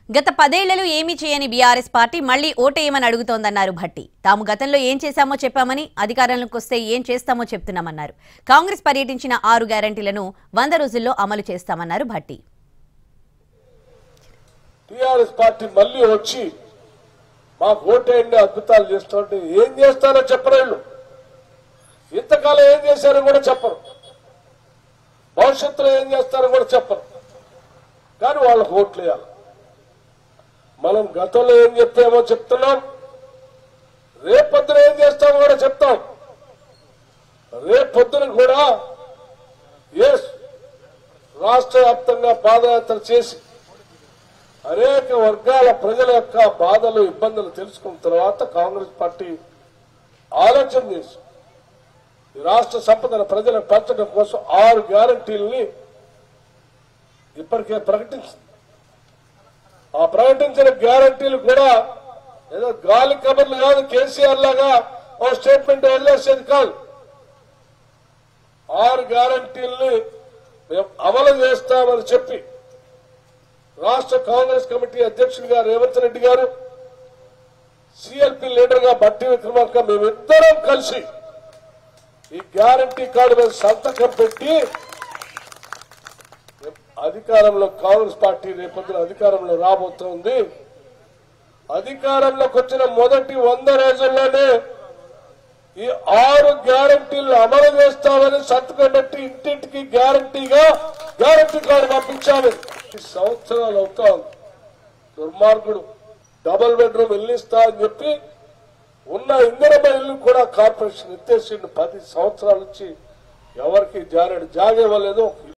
గత పదేళ్లలో ఏమీ చేయని బీఆర్ఎస్ పార్టీ మళ్లీ ఓటేయమని అడుగుతోందన్నారు భట్టి తాము గతంలో ఏం చేశామో చెప్పామని అధికారంలోకి వస్తే ఏం చేస్తామో చెప్తున్నామన్నారు కాంగ్రెస్ పర్యటించిన ఆరు గ్యారంటీలను వంద రోజుల్లో అమలు చేస్తామన్నారు భట్టి టిఆర్ఎస్ పార్టీ మళ్ళీ వచ్చి మాకు ఓటేయండి అద్భుతాలు చేస్తుంటే ఏం చేస్తారో చెప్పరు వీళ్ళు ఇంతకాలం ఏం చేశారో కూడా చెప్పరు భవిష్యత్తులో ఏం చేస్తారో కూడా చెప్పరు కానీ వాళ్ళకు ఓట్లు వేయాలి మనం గతంలో ఏం చెప్పామో చెప్తున్నాం రేపొద్దున ఏం చేస్తామో కూడా చెప్తాం రేపొద్దున కూడా ఏ రాష్ట్ర వ్యాప్తంగా పాదయాత్ర చేసి అనేక వర్గాల ప్రజల యొక్క బాధలు ఇబ్బందులు తెలుసుకున్న తర్వాత కాంగ్రెస్ పార్టీ ఆలోచన చేసి ఈ రాష్ట్ర సంపదను ప్రజలకు పంచడం కోసం ఆరు గ్యారంటీలని ఇప్పటికే ప్రకటించింది ఆ ప్రకటించిన గ్యారంటీలు కూడా ఏదో గాలి కబర్లు కాదు కేసీఆర్ లాగా ఓ స్టేట్మెంట్ వదిలేసేది కాదు ఆరు గ్యారంటీల్ని మేము అమలు చేస్తామని చెప్పి రాష్ట్ర కాంగ్రెస్ కమిటీ అధ్యక్షుడిగా రేవంత్ రెడ్డి గారు సిఎల్పి లీడర్ గా బట్టి విక్రమార్క మేమిద్దరం కలిసి ఈ గ్యారంటీ కార్డు మీద సంతకం పెట్టి అధికారంలో కాంగ్రెస్ పార్టీ రేపొద్దున అధికారంలో రాబోతోంది అధికారంలోకి వచ్చిన మొదటి వంద రోజుల్లోనే ఈ ఆరు గ్యారంటీలు అమలు చేస్తామని సంతకం పెట్టి ఇంటింటికి గ్యారంటీగా గ్యారంటీ కార్డు పంపించాలి ఈ సంవత్సరాలు అవుతా ఉంది దుర్మార్గుడు డబుల్ బెడ్రూమ్ ఇల్లు ఇస్తా అని చెప్పి ఉన్న ఇందిరమ్మ ఇల్లు కూడా కార్పొరేషన్ ఎత్తేసిండు పది సంవత్సరాల నుంచి ఎవరికి జారేడు జాగేవ్వలేదు